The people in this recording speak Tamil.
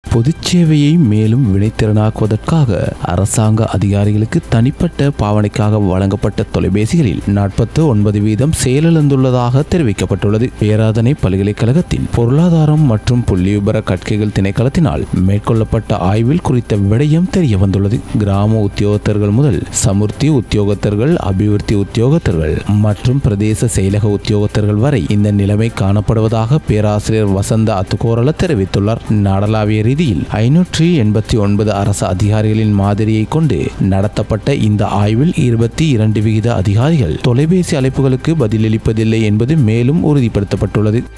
பொதுச் சேவையை மேலும் வினைத்திறனாக்குவதற்காக அரசாங்க அதிகாரிகளுக்கு தனிப்பட்ட பாவனைக்காக வழங்கப்பட்ட தொலைபேசிகளில் நாற்பத்து ஒன்பது வீதம் செயலிழந்துள்ளதாக தெரிவிக்கப்பட்டுள்ளது பேராதனை பல்கலைக்கழகத்தின் பொருளாதாரம் மற்றும் புள்ளிவிபர கற்கைகள் திணைக்களத்தினால் மேற்கொள்ளப்பட்ட ஆய்வில் குறித்த விடயம் தெரிய வந்துள்ளது கிராம உத்தியோகத்தர்கள் முதல் சமுர்த்தி உத்தியோகத்தர்கள் அபிவிருத்தி உத்தியோகத்தர்கள் மற்றும் பிரதேச செயலக உத்தியோகத்தர்கள் வரை இந்த நிலைமை காணப்படுவதாக பேராசிரியர் வசந்த அத்துக்கோரல தெரிவித்துள்ளார் நாடளாவிய ரீதியில் ஐநூற்றி எண்பத்தி ஒன்பது அரசு அதிகாரிகளின் மாதிரியை கொண்டு நடத்தப்பட்ட இந்த ஆய்வில் இருபத்தி இரண்டு விகித அதிகாரிகள் தொலைபேசி அழைப்புகளுக்கு பதிலளிப்பதில்லை என்பது மேலும் உறுதிப்படுத்தப்பட்டுள்ளது